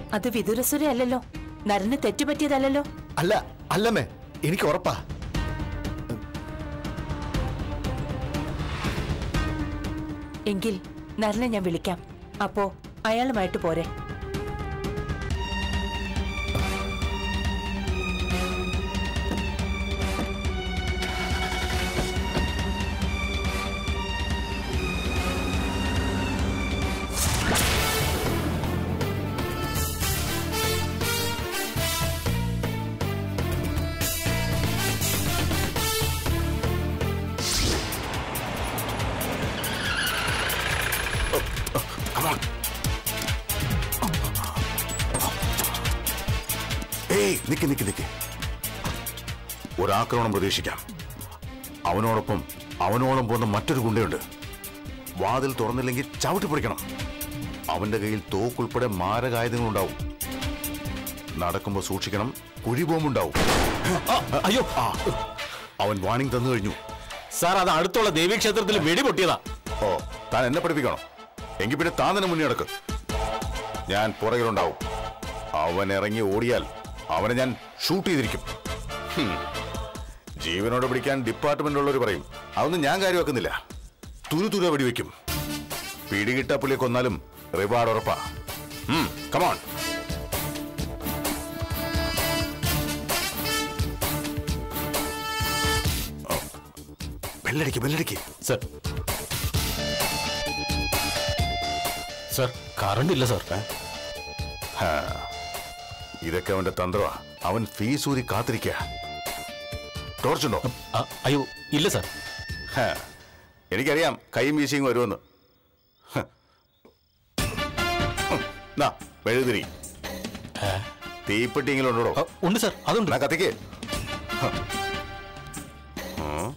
അത് വിദുരസുര അല്ലല്ലോ നരന് തെറ്റുപറ്റിയതല്ലല്ലോ അല്ല അല്ലമ്മേ എനിക്ക് ഉറപ്പാ എങ്കിൽ നരനെ ഞാൻ വിളിക്കാം അപ്പോ അയാളുമായിട്ട് പോരെ ഏയ് നിക്ക് നിക്ക് നിക്ക് ഒരാക്രമണം പ്രതീക്ഷിക്കാം അവനോടൊപ്പം അവനോളം പോകുന്ന മറ്റൊരു ഗുണ്ടയുണ്ട് വാതിൽ തുറന്നില്ലെങ്കിൽ ചവിട്ടി പിടിക്കണം അവന്റെ കയ്യിൽ തോക്കുൾപ്പെടെ മാരകായുധങ്ങളുണ്ടാവും നടക്കുമ്പോൾ സൂക്ഷിക്കണം കുഴിബോംബുണ്ടാവും അയ്യോ ആ അവൻ വാണിംഗ് തന്നു കഴിഞ്ഞു സാർ അത് അടുത്തുള്ള ദേവീക്ഷേത്രത്തിൽ വെടി പൊട്ടിയതാ ഓ താൻ എന്നെ പഠിപ്പിക്കണം എങ്കിൽ പിന്നെ താൻ തന്നെ മുന്നേ നടക്ക് ഞാൻ പുറകിലുണ്ടാവും അവൻ ഇറങ്ങി ഓടിയാൽ അവനെ ഞാൻ ഷൂട്ട് ചെയ്തിരിക്കും ഹും. ജീവനോടെ പിടിക്കാൻ ഡിപ്പാർട്ട്മെന്റ് ഉള്ളവർ പറയും അതൊന്നും ഞാൻ കാര്യമാക്കുന്നില്ല തുരു തുര വെടിവെക്കും പിടികിട്ട പുള്ളിയെ കൊന്നാലും റിവാർഡ് ഉറപ്പാ കമോൺ ബെല്ലടിക്ക് ബെല്ലടിക്ക് സർ സർ കറണ്ട് ഇല്ല സർ ഹാ. ഇതൊക്കെ അവന്റെ തന്ത്രമാ അവൻ ഫീസ് ഊരി കാത്തിരിക്കുക ടോർച്ചുണ്ടോ ആ, അയ്യോ ഇല്ല സർ ഹാ. എനിക്കറിയാം കൈയും വീശിയും വരുമെന്ന് ഹ. ഹും. നാ മെഴുതിരി തീപ്പെട്ടിയെങ്കിലും ഉണ്ടോ ആ, ഉണ്ട് സർ അതുണ്ട് എന്നാ കത്തിക്ക് ഹ. ഉം.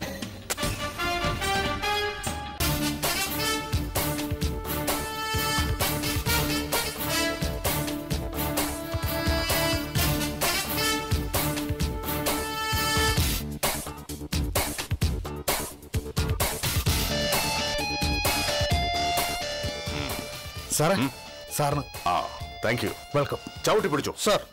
സാറേ സാറിന് ആ താങ്ക് യു വെൽക്കം ചവിട്ടി പിടിച്ചോ സാർ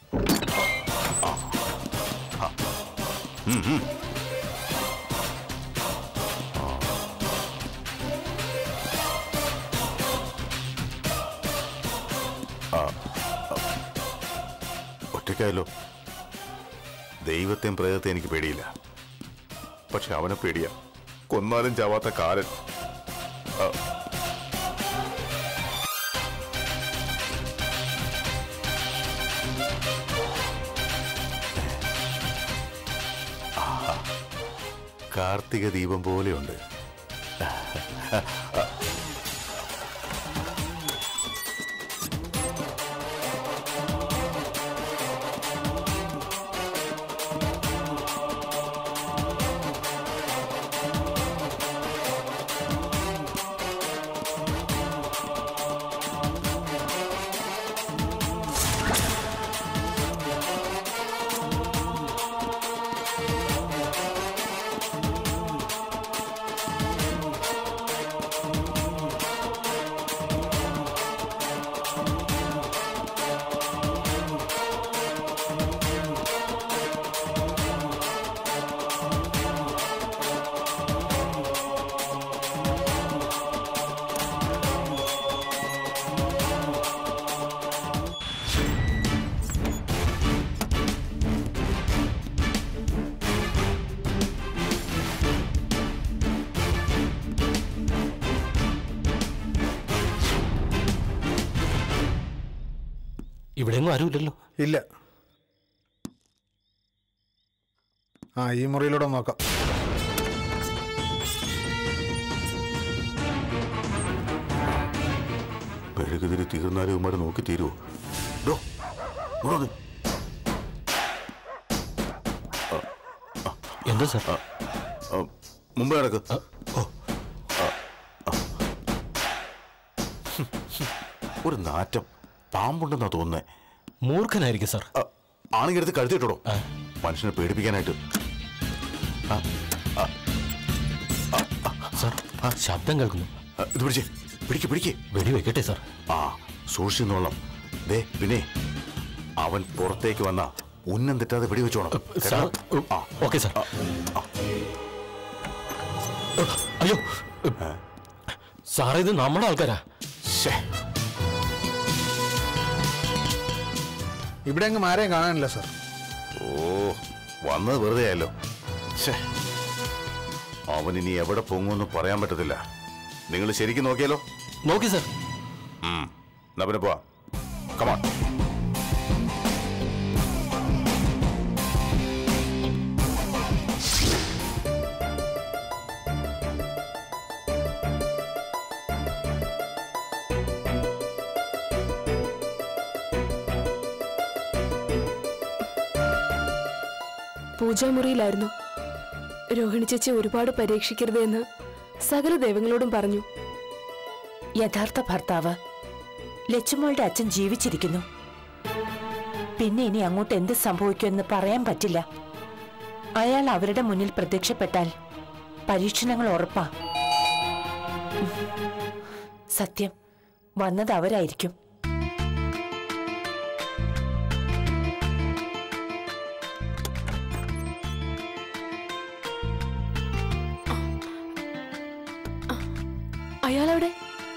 ഒറ്റയ്ക്കായല്ലോ ദൈവത്തെയും പ്രേതത്തെ എനിക്ക് പേടിയില്ല പക്ഷെ അവനെ പേടിയാ കൊന്നാലും ചാവാത്ത കാലൻ ആ. ആഹാ. കാർത്തിക ദീപം പോലെയുണ്ട് ഇവിടെയൊന്നും ആരുമില്ലല്ലോ ഇല്ല ആ ഈ മുറിയിലൂടെ ഒന്ന് നോക്കാം മെഴുകുതിരി തീർന്നാലും ഇവന്മാരെ നോക്കി തീരുവോ ഡോ, ഇങ്ങോട്ട് വന്ന്. എന്താ സർ ആ, മുമ്പേ നടക്ക് ഓ. ആ, ആ. ഒരു നാറ്റം പാമ്പുണ്ടെന്നാ തോന്നുന്നേ മൂർഖനായിരിക്കും സർ ആ, ആണെങ്കിൽ എടുത്ത് കഴുത്തിട്ടോ മനുഷ്യനെ പേടിപ്പിക്കാനായിട്ട് സർ ശബ്ദം കേൾക്കുന്നു ആ, ഇത് പിടിച്ചേ പിടിക്ക് പിടിക്ക് വെടി വെക്കട്ടെ സർ ആ സൂക്ഷിച്ചോളാം ദേ പിന്നെ അവൻ പുറത്തേക്ക് വന്ന ഉന്നം തെറ്റാതെ വെടിവെച്ചോണം സാർ കേട്ടോ? ആ ഓക്കെ സാർ അയ്യോ സാറേ ഇത് നമ്മുടെ ആൾക്കാരാ ശ്ശേ. ഇവിടെ അങ്ങ് ആരെയും കാണാനില്ല സാർ ഓ വന്നത് വെറുതെ ആയല്ലോ ഛേ. അവൻ ഇനി എവിടെ പൊങ്ങുമെന്ന് പറയാൻ പറ്റത്തില്ല നിങ്ങൾ ശരിക്കും നോക്കിയാലോ നോക്കി സാർ ഉം. എന്നാ പിന്നെ പോവാ കമാൺ പൂജാമുറിയിലായിരുന്നു രോഹിണി ചേച്ചി ഒരുപാട് പരീക്ഷിക്കരുത് എന്ന് സകല ദൈവങ്ങളോടും പറഞ്ഞു യഥാർത്ഥ ഭർത്താവ് ലച്ചുമോളുടെ അച്ഛൻ ജീവിച്ചിരിക്കുന്നു പിന്നെ ഇനി അങ്ങോട്ട് എന്ത് സംഭവിക്കുമെന്ന് പറയാൻ പറ്റില്ല അയാൾ അവരുടെ മുന്നിൽ പ്രത്യക്ഷപ്പെട്ടാൽ പരീക്ഷണങ്ങൾ ഉറപ്പാ ഉം. സത്യം വന്നത് അവരായിരിക്കും അയാളവിടെ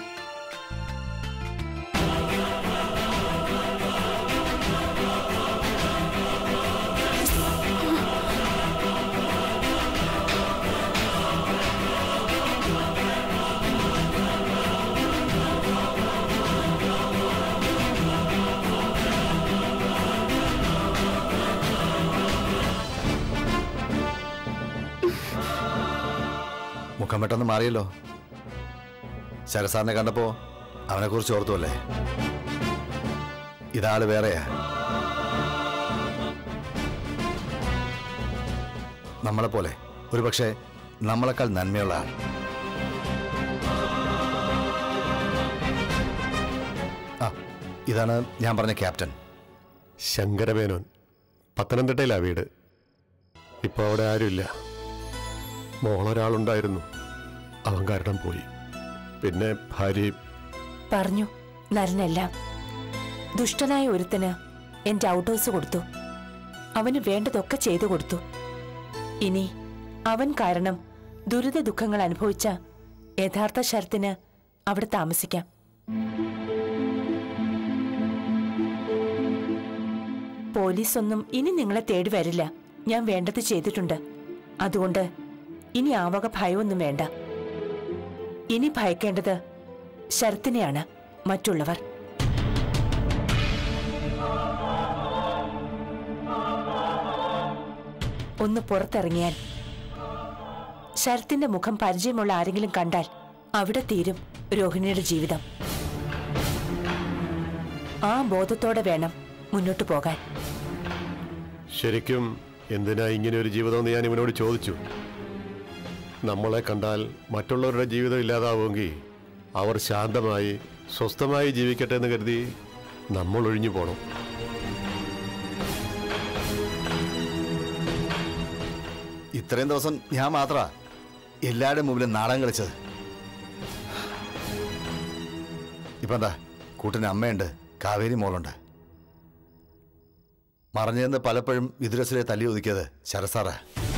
മുഖം പെട്ടെന്ന് മാറിയല്ലോ ശരസാറിനെ കണ്ടപ്പോ അവനെ കുറിച്ച് ഓർത്തുവല്ലേ ഇതാള് വേറെയാ നമ്മളെ പോലെ ഒരുപക്ഷെ നമ്മളെക്കാൾ നന്മയുള്ള ആൾ ആ ഇതാണ് ഞാൻ പറഞ്ഞ ക്യാപ്റ്റൻ ശങ്കരമേനോൻ പത്തനംതിട്ടയിലാ വീട് ഇപ്പോൾ അവിടെ ആരുമില്ല മോളൊരാളുണ്ടായിരുന്നു അവൻ കാരണം പോയി പിന്നെ ഭാര്യയും പറഞ്ഞു നരനെല്ലാം ദുഷ്ടനായ ഒരുത്തന് എന്റെ ഔട്ട് ഹൗസ് കൊടുത്തു അവന് വേണ്ടതൊക്കെ ചെയ്തു കൊടുത്തു ഇനി അവൻ കാരണം ദുരിത ദുഃഖങ്ങൾ അനുഭവിച്ച യഥാർത്ഥ ശരത്തിന് അവിടെ താമസിക്കാം പോലീസൊന്നും ഇനി നിങ്ങളെ തേടി വരില്ല ഞാൻ വേണ്ടത് ചെയ്തിട്ടുണ്ട് അതുകൊണ്ട് ഇനി ആവക ഭയമൊന്നും വേണ്ട ഇനി ഭയക്കേണ്ടത് ശരത്തിനെയാണ് മറ്റുള്ളവർ ഒന്ന് പുറത്തിറങ്ങിയാൽ ശരത്തിന്റെ മുഖം പരിചയമുള്ള ആരെങ്കിലും കണ്ടാൽ അവിടെ തീരും രോഹിണിയുടെ ജീവിതം ആ ബോധത്തോടെ വേണം മുന്നോട്ടു പോകാൻ ശരിക്കും എന്തിനാ ഇങ്ങനെ ഒരു ജീവിതമെന്ന് ഞാൻ ഇവനോട് ചോദിച്ചു നമ്മളെ കണ്ടാൽ മറ്റുള്ളവരുടെ ജീവിതം ഇല്ലാതാവുമെങ്കിൽ അവർ ശാന്തമായി സ്വസ്ഥമായി ജീവിക്കട്ടെ എന്ന് കരുതി നമ്മൾ ഒഴിഞ്ഞു പോണം ഇത്രയും ദിവസം ഞാൻ മാത്രമാ എല്ലാവരുടെ മുമ്പിലും നാടകം കളിച്ചത് ഇപ്പൊ എന്താ കൂട്ടിന് അമ്മയുണ്ട് കാവേരി മോളുണ്ട് മറഞ്ഞെന്ന് പലപ്പോഴും വിദുരസിലെ തല്ലി ഒതുക്കിയത് ശരസാറാ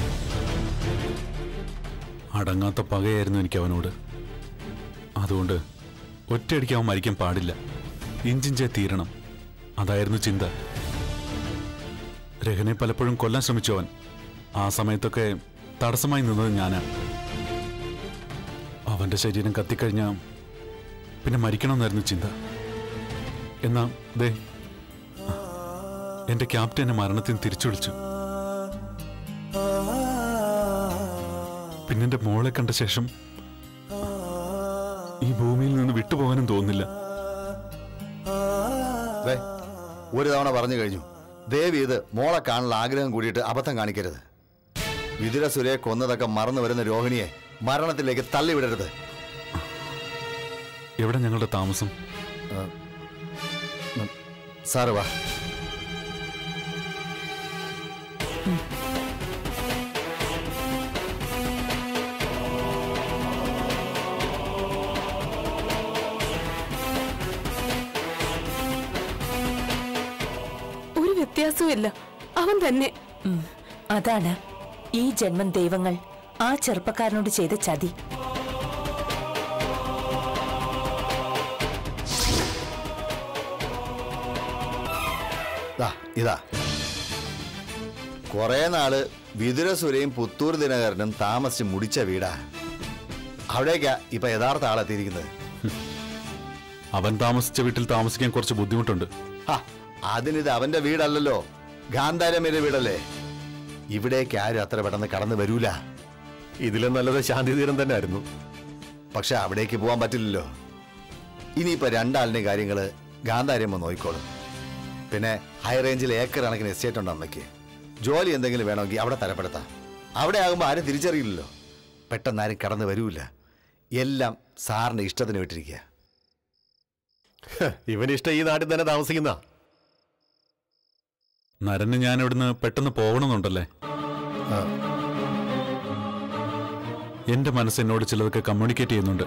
അടങ്ങാത്ത പകയായിരുന്നു എനിക്ക് അവനോട് അതുകൊണ്ട് ഒറ്റയടിക്ക് അവൻ മരിക്കാൻ പാടില്ല ഇഞ്ചിഞ്ചെ തീരണം അതായിരുന്നു ചിന്ത രഹനെ പലപ്പോഴും കൊല്ലാൻ ശ്രമിച്ചു അവൻ ആ സമയത്തൊക്കെ തടസ്സമായി നിന്നത് ഞാനാ അവന്റെ ശരീരം കത്തിക്കഴിഞ്ഞ പിന്നെ മരിക്കണമെന്നായിരുന്നു ചിന്ത എന്നാ ദേ എന്റെ ക്യാപ്റ്റൻ എന്നെ മരണത്തിന് തിരിച്ചു വിളിച്ചു പിന്നെ എന്റെ മോളെ കണ്ട ശേഷം ഈ ഭൂമിയിൽ നിന്ന് വിട്ടുപോകാനും തോന്നുന്നില്ല ദേ, ഒരു തവണ പറഞ്ഞു കഴിഞ്ഞു ദേവി ഇത് മോളെ കാണാനുള്ള ആഗ്രഹം കൂടിയിട്ട് അബദ്ധം കാണിക്കരുത് വിതുര സുരയെ കൊന്നതൊക്കെ മറന്നു വരുന്ന രോഹിണിയെ മരണത്തിലേക്ക് തള്ളിവിടരുത് എവിടെ ഞങ്ങളുടെ താമസം സാറ് വാ വ്യത്യാസവും ഇല്ല അവൻ തന്നെ ഉം, അതാണ് ഈ ജന്മം ദൈവങ്ങൾ ആ ചെറുപ്പക്കാരനോട് ചെയ്ത ചതി ദാ, ഇതാ കുറെ നാള് വിതുരസുരയും പുത്തൂർ ദിനകരനും താമസിച്ച് മുടിച്ച വീടാ അവിടേക്കാ ഇപ്പൊ യഥാർത്ഥ ആളെത്തിയിരിക്കുന്നത് അവൻ താമസിച്ച വീട്ടിൽ താമസിക്കാൻ കുറച്ച് ബുദ്ധിമുട്ടുണ്ട് ഹാ, അതിനിത് അവന്റെ വീടല്ലല്ലോ ഗാന്ധാരമ്മയുടെ വീടല്ലേ ഇവിടേക്ക് ആരും അത്ര പെട്ടെന്ന് കടന്നു വരൂല ഇതിലും നല്ലത് ശാന്തി തീരം തന്നെ ആയിരുന്നു പക്ഷെ അവിടേക്ക് പോകാൻ പറ്റില്ലല്ലോ ഇനിയിപ്പോ രണ്ടാളിന്റെ കാര്യങ്ങള് ഗാന്ധാരമ്മ നോക്കിക്കോളും പിന്നെ ഹൈ റേഞ്ചിൽ ഏക്കർ കണക്കിന് എസ്റ്റേറ്റ് ഉണ്ട് അമ്മയ്ക്ക് ജോലി എന്തെങ്കിലും വേണമെങ്കിൽ അവിടെ തരപ്പെടുത്താം അവിടെ ആകുമ്പോൾ ആരും തിരിച്ചറിയില്ലല്ലോ പെട്ടെന്ന് ആരും കടന്നു വരൂല എല്ലാം സാറിന്റെ ഇഷ്ടത്തിന് വിട്ടിരിക്കുക ഹ, ഇവന് ഇഷ്ടം ഈ നാട്ടിൽ തന്നെ താമസിക്കുന്ന നരന് ഞാൻ ഇവിടുന്ന് പെട്ടെന്ന് പോകണമെന്നുണ്ടല്ലേ എന്റെ മനസ്സ് എന്നോട് ചിലതൊക്കെ കമ്മ്യൂണിക്കേറ്റ് ചെയ്യുന്നുണ്ട്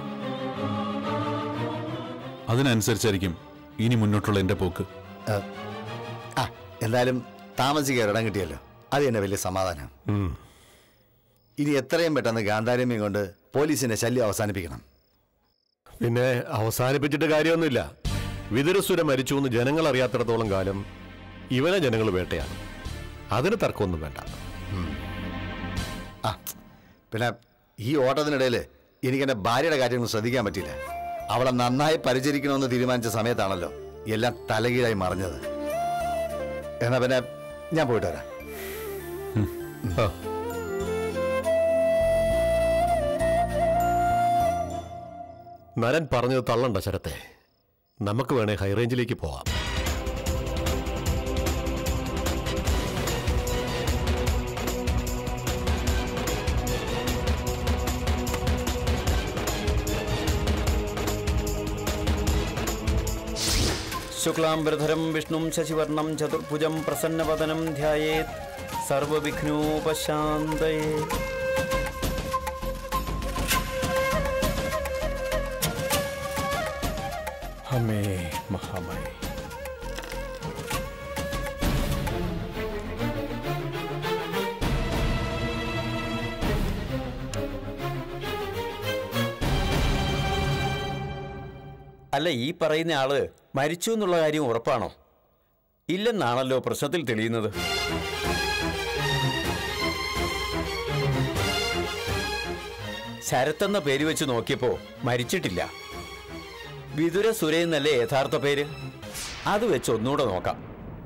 അതിനനുസരിച്ചായിരിക്കും ഇനി മുന്നോട്ടുള്ള എന്റെ പോക്ക് ആ എന്തായാലും താമസിക്കാൻ ഇടം കിട്ടിയല്ലോ അത് തന്നെ വലിയ സമാധാനം ഇനി എത്രയും പെട്ടെന്ന് ഗാന്ധാരമ്യം കൊണ്ട് പോലീസിന്റെ ശല്യം അവസാനിപ്പിക്കണം പിന്നെ അവസാനിപ്പിച്ചിട്ട് കാര്യമൊന്നുമില്ല വിതുരസുര മരിച്ചു എന്ന് ജനങ്ങൾ അറിയാത്തിടത്തോളം കാലം ഇവനെ ജനങ്ങൾ വേട്ടയാണ് അതിന് തർക്കമൊന്നും വേണ്ട ആ പിന്നെ ഈ ഓട്ടത്തിനിടയിൽ എനിക്ക് എൻ്റെ ഭാര്യയുടെ കാര്യങ്ങൾ ശ്രദ്ധിക്കാൻ പറ്റിയില്ല അവളെ നന്നായി പരിചരിക്കണമെന്ന് തീരുമാനിച്ച സമയത്താണല്ലോ എല്ലാം തലകീഴായി മറിഞ്ഞത് എന്നാ പിന്നെ ഞാൻ പോയിട്ട് വരാം ആ. നരൻ പറഞ്ഞത് തള്ളണ്ട ശരത്തെ നമുക്ക് വേണേ ഹൈറേഞ്ചിലേക്ക് പോവാം ശുക്ലാംബരധരം വിഷ്ണും ശശിവർണം ചതുർഭുജം പ്രസന്നവദനം ധ്യായേത് സർവവിഘ്നോപശാന്തയേ ഹമേ മഹാമേ അല്ല ഈ പറയുന്ന ആള് മരിച്ചു എന്നുള്ള കാര്യം ഉറപ്പാണോ ഇല്ലെന്നാണല്ലോ പ്രശ്നത്തിൽ തെളിയുന്നത് ശരത്തെന്ന പേര് വെച്ച് നോക്കിയപ്പോ മരിച്ചിട്ടില്ല വിതുര സുരയെന്നല്ലേ യഥാർത്ഥ പേര് അത് വെച്ച് ഒന്നുകൂടെ നോക്കാം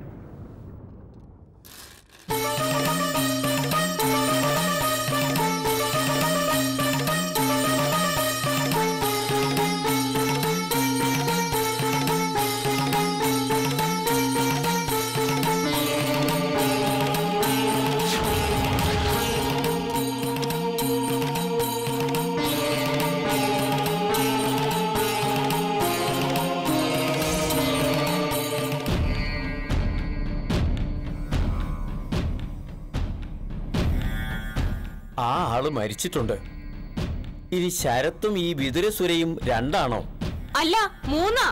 ആ ആള് മരിച്ചിട്ടുണ്ട് ഇനി ശരത്തും ഈ വിതുരസുരയും രണ്ടാണോ അല്ല മൂന്നാ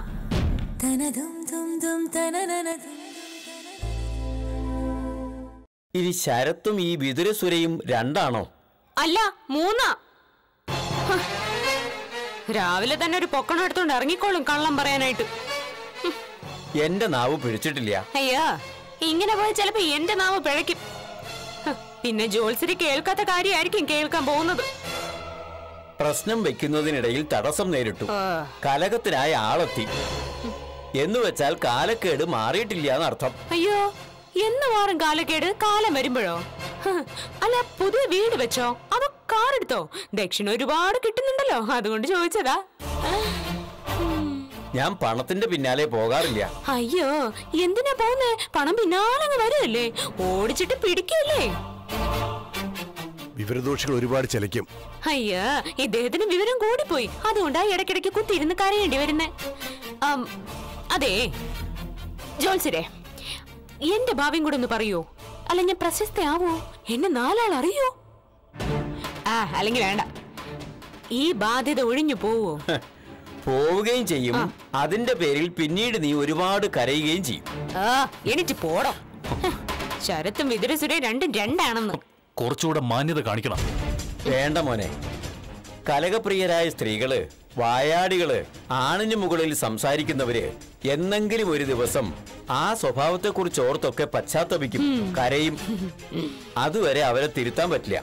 ഇനി ശരത്തും ഈ വിതുരസുരയും രണ്ടാണോ അല്ല മൂന്നാ ഹ. രാവിലെ തന്നെ ഒരു പൊക്കണം എടുത്തോണ്ട് ഇറങ്ങിക്കോളും കള്ളം പറയാനായിട്ട് എന്റെ നാവ് പിടിച്ചിട്ടില്ല അയ്യാ ഇങ്ങനെ പോയി ചിലപ്പോ എന്റെ നാവ് പിഴയ്ക്കും ഹ, പിന്നെ ജോത്സരി കേൾക്കാത്ത കാര്യമായിരിക്കും കേൾക്കാൻ പോകുന്നത് പ്രശ്നം വെക്കുന്നതിനിടയിൽ തടസ്സം നേരിട്ടു കലകത്തിനായ ആളെത്തി എന്ന് വെച്ചാൽ കാലക്കേട് മാറിയിട്ടില്ല എന്നർത്ഥം അയ്യോ എന്ന് മാറും കാലക്കേട് കാലം വരുമ്പോഴോ ഹ, അല്ല പുതിയ വീട് വെച്ചോ അതോ കാർ എടുത്തോ ദക്ഷിണ ഒരുപാട് കിട്ടുന്നുണ്ടല്ലോ അതുകൊണ്ട് ചോദിച്ചതാ ഞാൻ പണത്തിന്റെ പിന്നാലെ പോകാറില്ല അയ്യോ എന്തിനാ പോകുന്നേ പണം പിന്നാലങ്ങ് വരുമല്ലേ ഓടിച്ചിട്ട് പിടിക്കല്ലേ വിവരദോഷികൾ ഒരുപാട് ചലിക്കും അയ്യോ ഇദ്ദേഹത്തിന് വിവരം കൂടിപ്പോയി അതുകൊണ്ടാ ഇടയ്ക്കിടയ്ക്ക് കുത്തിയിരുന്ന് കരയേണ്ടി വരുന്നേ ആം, അതെ ജോത്സരെ എന്റെ ഭാവിയും കൂടെ ഒന്ന് പറയോ അല്ല ഞാൻ പ്രശസ്തയാവോ എന്നെ നാലാൾ അറിയോ ആ അല്ലെങ്കിൽ വേണ്ട ഈ ബാധ്യത ഒഴിഞ്ഞു പോവോ പോവുകയും ചെയ്യും അതിന്റെ പേരിൽ പിന്നീട് നീ ഒരുപാട് കരയുകയും ചെയ്യും ആ എനിക്ക് പോടോ ശരത്തും വിതുരസുരേ രണ്ടും രണ്ടാണെന്ന് കുറച്ചുകൂടെ മാന്യത കാണിക്കണം വേണ്ട മോനെ കലകപ്രിയരായ സ്ത്രീകള് വായാടികള് ആണിന് മുകളിൽ സംസാരിക്കുന്നവര് എന്നെങ്കിലും ഒരു ദിവസം ആ സ്വഭാവത്തെക്കുറിച്ച് ഓർത്തൊക്കെ പശ്ചാത്തപിക്കും കരയും അതുവരെ അവരെ തിരുത്താൻ പറ്റില്ല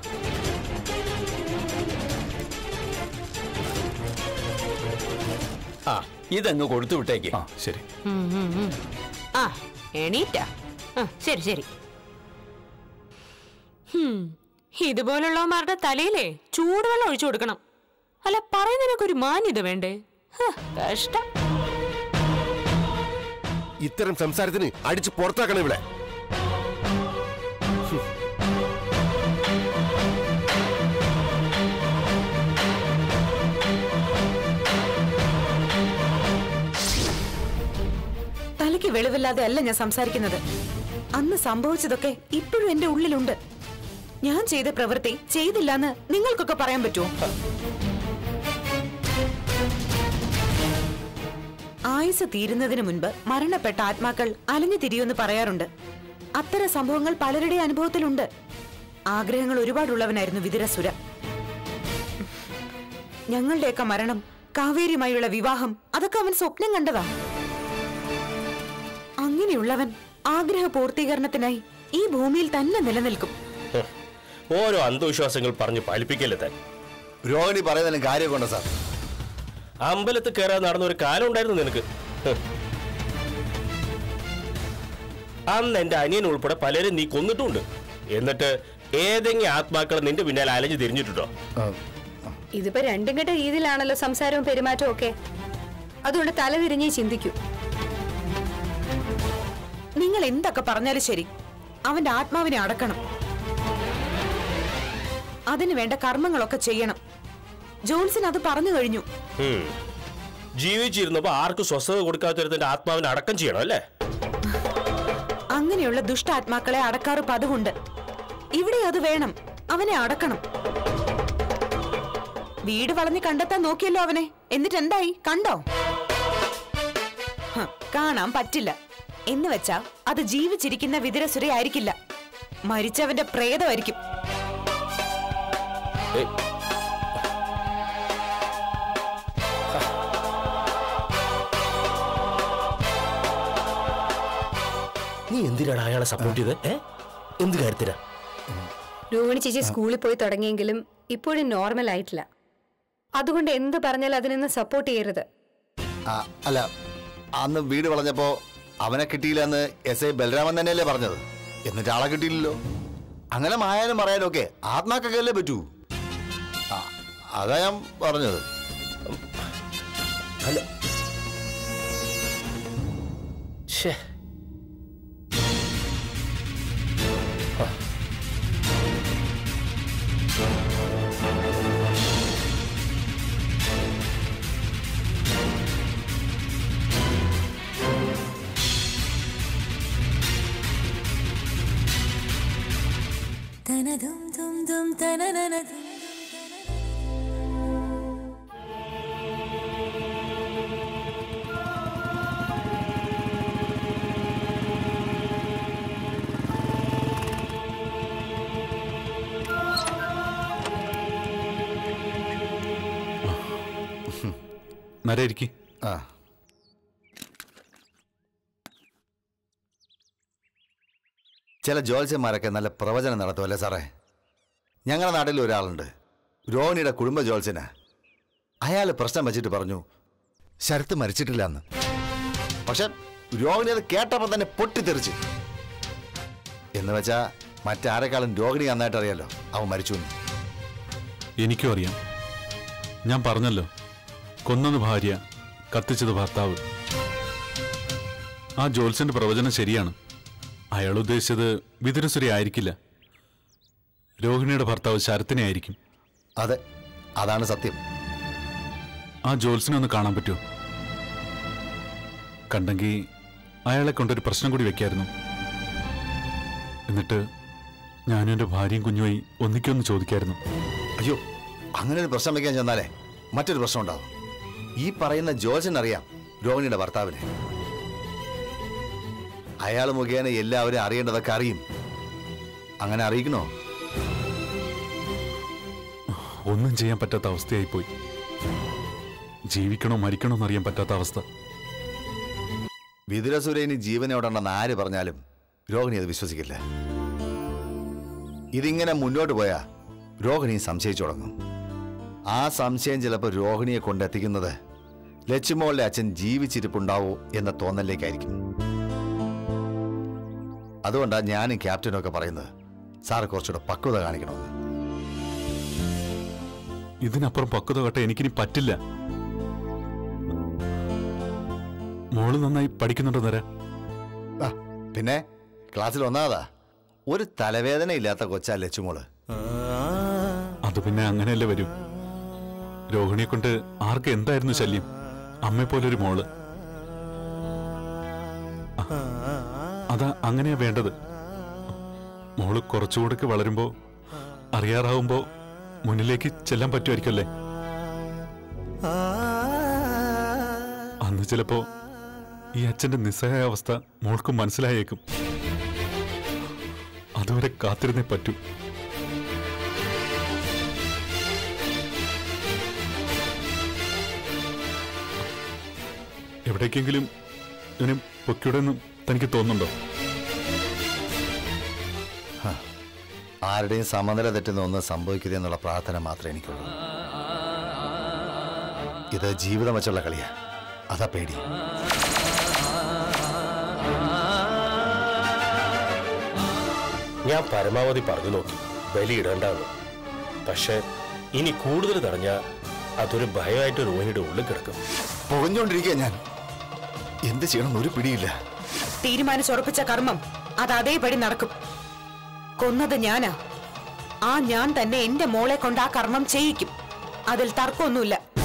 ആ ഇതങ്ങ് കൊടുത്തു വിട്ടേക്ക് ആ ശരി ആ എണീറ്റാ ആ, ശരി ശരി ഹും, ഇതുപോലുള്ളവന്മാരുടെ തലയിലേ ചൂടുവെള്ളം ഒഴിച്ചു കൊടുക്കണം അല്ല പറയുന്നതിനൊക്കെ ഒരു മാന്യത വേണ്ടേ ഹ, കഷ്ടം ഇത്തരം സംസാരത്തിന് അടിച്ച് പുറത്താക്കണം ഇവിടെ തലയ്ക്ക് വെളിവില്ലാതെ അല്ല ഞാൻ സംസാരിക്കുന്നത് അന്ന് സംഭവിച്ചതൊക്കെ ഇപ്പോഴും എന്റെ ഉള്ളിലുണ്ട് ഞാൻ ചെയ്ത പ്രവൃത്തി ചെയ്തില്ലാന്ന് നിങ്ങൾക്കൊക്കെ പറയാൻ പറ്റുമോ ആയുസ് തീരുന്നതിന് മുൻപ് മരണപ്പെട്ട ആത്മാക്കൾ അലഞ്ഞു തിരിയുമെന്ന് പറയാറുണ്ട് അത്തരം സംഭവങ്ങൾ പലരുടെ അനുഭവത്തിലുണ്ട് ആഗ്രഹങ്ങൾ ഒരുപാടുള്ളവനായിരുന്നു വിതുരസുര ഞങ്ങളുടെയൊക്കെ മരണം കാവേരിയുമായുള്ള വിവാഹം അതൊക്കെ അവൻ സ്വപ്നം കണ്ടതാ അങ്ങനെയുള്ളവൻ ആഗ്രഹ പൂർത്തീകരണത്തിനായി ഈ ഭൂമിയിൽ തന്നെ നിലനിൽക്കും ഓരോ അന്ധവിശ്വാസങ്ങൾ പറഞ്ഞ് പാലിപ്പിക്കല്ലേ താൻ രോഹിണി പറയുന്നതിലും കാര്യമൊക്കെ സാർ അമ്പലത്തിൽ കയറാൻ നടന്ന ഒരു കാലം ഉണ്ടായിരുന്നു നിനക്ക് ഹ്. അന്ന് എന്റെ അനിയൻ ഉൾപ്പെടെ പലരും നീ കൊന്നിട്ടുമുണ്ട് എന്നിട്ട് ഏതെങ്കിലും ആത്മാക്കൾ നിന്റെ പിന്നാലെ അലഞ്ഞു തിരിഞ്ഞിട്ടുണ്ടോ ഇതിപ്പോ രണ്ടും കെട്ട രീതിയിലാണല്ലോ സംസാരവും പെരുമാറ്റവും ഒക്കെ അതുകൊണ്ട് തലതിരിഞ്ഞേ ചിന്തിക്കൂ നിങ്ങൾ എന്തൊക്കെ പറഞ്ഞാലും ശരി അവന്റെ ആത്മാവിനെ അടക്കണം അതിനു വേണ്ട കർമ്മങ്ങളൊക്കെ ചെയ്യണം ജോൺസൺ അത് പറഞ്ഞു കഴിഞ്ഞു ഹും. ജീവിച്ചിരുന്നപ്പോ ആർക്കും സ്വസ്ഥത കൊടുക്കാത്തവരുടെ ആത്മാവിനെ അടക്കം ചെയ്യണം അല്ലേ അങ്ങനെയുള്ള ദുഷ്ടാത്മാക്കളെ അടക്കാറ് പതിവുണ്ട് ഇവിടെ അത് വേണം അവനെ അടക്കണം വീട് വളഞ്ഞ് കണ്ടെത്താൻ നോക്കിയല്ലോ അവനെ എന്നിട്ട് എന്തായി കണ്ടോ ഹ, കാണാൻ പറ്റില്ല എന്ന് വെച്ചാ അത് ജീവിച്ചിരിക്കുന്ന വിതിരസുരയായിരിക്കില്ല മരിച്ചവന്റെ പ്രേതമായിരിക്കും ഏയ്. നീ എന്തിനാണ് അയാളെ സപ്പോർട്ട് ചെയ്ത് ഏ എന്ത് കാര്യത്തിനാ രോഹിണി ചേച്ചി സ്കൂളിൽ പോയി തുടങ്ങിയെങ്കിലും ഇപ്പോഴും നോർമൽ ആയിട്ടില്ല അതുകൊണ്ട് എന്ത് പറഞ്ഞാലും അതിനൊന്ന് സപ്പോർട്ട് ചെയ്യരുത് ആ, അല്ല അന്ന് വീട് വളഞ്ഞപ്പോ അവനെ കിട്ടിയില്ല എന്ന് എസ് ഐ ബലരാമൻ തന്നെയല്ലേ പറഞ്ഞത് എന്നിട്ട് ആളെ കിട്ടിയില്ലല്ലോ അങ്ങനെ മായാനും പറയാനും ഒക്കെ ആത്മാക്കൊക്കെ അല്ലേ പറ്റൂ ആ അതാ ഞാൻ പറഞ്ഞത് അല്ല ശ്ശേ. നരയിരിക്കും ആ ചില ജ്യോത്സ്യന്മാരൊക്കെ നല്ല പ്രവചനം നടത്തുമല്ലേ സാറേ ഞങ്ങളുടെ നാട്ടിൽ ഒരാളുണ്ട് രോഹിണിയുടെ കുടുംബ ജ്യോത്സ്യന അയാൾ പ്രശ്നം വെച്ചിട്ട് പറഞ്ഞു ശരത്ത് മരിച്ചിട്ടില്ല എന്ന് പക്ഷെ രോഹിണി അത് കേട്ടപ്പോൾ തന്നെ പൊട്ടിത്തെറിച്ച് എന്ന് വെച്ചാ മറ്റാരെക്കാളും രോഹിണി നന്നായിട്ട് അറിയാലോ അവൻ മരിച്ചു എന്ന് എനിക്കും അറിയാം ഞാൻ പറഞ്ഞല്ലോ കൊന്നത് ഭാര്യ കത്തിച്ചത് ഭർത്താവ് ആ ജോത്സ്യന്റെ പ്രവചനം ശരിയാണ് അയാൾ ഉദ്ദേശിച്ചത് വിതുരസുരി ആയിരിക്കില്ല രോഹിണിയുടെ ഭർത്താവ് ശരത്തിനെ ആയിരിക്കും അതെ അതാണ് സത്യം ആ ജോത്സ്യനെ ഒന്ന് കാണാൻ പറ്റുമോ കണ്ടെങ്കിൽ അയാളെ കൊണ്ടൊരു പ്രശ്നം കൂടി വെക്കായിരുന്നു എന്നിട്ട് ഞാനും എൻ്റെ ഭാര്യയും കുഞ്ഞുമായി ഒന്നിക്കൊന്ന് ചോദിക്കായിരുന്നു അയ്യോ അങ്ങനെ ഒരു പ്രശ്നം വെക്കാൻ ചെന്നാലേ മറ്റൊരു പ്രശ്നം ഉണ്ടാവും ഈ പറയുന്ന ജോജൻ അറിയാം രോഹിണിയുടെ ഭർത്താവിനെ അയാൾ മുഖേന എല്ലാവരും അറിയേണ്ടതൊക്കെ അറിയും അങ്ങനെ അറിയിക്കണോ ഒന്നും ചെയ്യാൻ പറ്റാത്ത അവസ്ഥയായിപ്പോയി ജീവിക്കണോ മരിക്കണോ എന്നറിയാൻ പറ്റാത്ത അവസ്ഥ വിതുരസുരേനി ജീവനോടുണ്ടെന്ന് ആര് പറഞ്ഞാലും രോഹിണി അത് വിശ്വസിക്കില്ല ഇതിങ്ങനെ മുന്നോട്ട് പോയാ രോഹിണി സംശയിച്ചു തുടങ്ങും ആ സംശയം ചിലപ്പോൾ രോഹിണിയെ കൊണ്ടെത്തിക്കുന്നത് ലക്ഷ്മോളുടെ അച്ഛൻ ജീവിച്ചിരിപ്പുണ്ടാവോ എന്ന തോന്നലിലേക്കായിരിക്കും അതുകൊണ്ടാണ് ഞാനും ക്യാപ്റ്റനും ഒക്കെ പറയുന്നത് സാറ് കുറച്ചുകൂടെ പക്വത കാണിക്കണമെന്ന് ഇതിനപ്പുറം പക്വത കട്ട എനിക്കിനി പറ്റില്ല മോള് നന്നായി പഠിക്കുന്നുണ്ടോ നേരെ ആ, പിന്നെ ക്ലാസ്സിൽ ഒന്നാമതാ ഒരു തലവേദന ഇല്ലാത്ത കൊച്ചാ ലച്ചുമോള് അത് പിന്നെ അങ്ങനെയല്ലേ വരൂ രോഹിണിയെ കൊണ്ട് ആർക്ക് എന്തായിരുന്നു ശല്യം അമ്മയെ പോലൊരു മോള് അ- അതാ അങ്ങനെയാ വേണ്ടത് മോള് കുറച്ചുകൂടെ വളരുമ്പോ അറിയാറാവുമ്പോ മുന്നിലേക്ക് ചെല്ലാൻ പറ്റുമായിരിക്കല്ലേ അന്ന് ചിലപ്പോ ഈ അച്ഛന്റെ നിസ്സഹായ അവസ്ഥ മോൾക്കും മനസ്സിലായേക്കും അതുവരെ കാത്തിരുന്നേ പറ്റൂ എവിടേക്കെങ്കിലും ഇവനെ പൊക്കിയുടെ തനിക്ക് തോന്നുന്നുണ്ടോ ആരുടെയും സമനില തെറ്റുന്ന ഒന്നും സംഭവിക്കരുത് എന്നുള്ള പ്രാർത്ഥന മാത്രമേ എനിക്കുള്ളൂ ഇത് ജീവിതം വെച്ചുള്ള കളിയാ അതാ പേടി ഞാൻ പരമാവധി പറഞ്ഞു നോക്കി ബലിയിടണ്ടെന്ന് പക്ഷെ ഇനി കൂടുതൽ തടഞ്ഞ അതൊരു ഭയമായിട്ട് രോഹിണിയുടെ ഉള്ളിൽ കിടക്കും പുകഞ്ഞോണ്ടിരിക്കുക ഞാൻ എന്ത് ചെയ്യണം ഒരു പിടിയില്ല തീരുമാനിച്ചുറപ്പിച്ച കർമ്മം അത് അതേപടി നടക്കും കൊന്നത് ഞാനാ ആ ഞാൻ തന്നെ എന്റെ മോളെ കൊണ്ട് ആ കർമ്മം ചെയ്യിക്കും അതിൽ തർക്കമൊന്നുമില്ല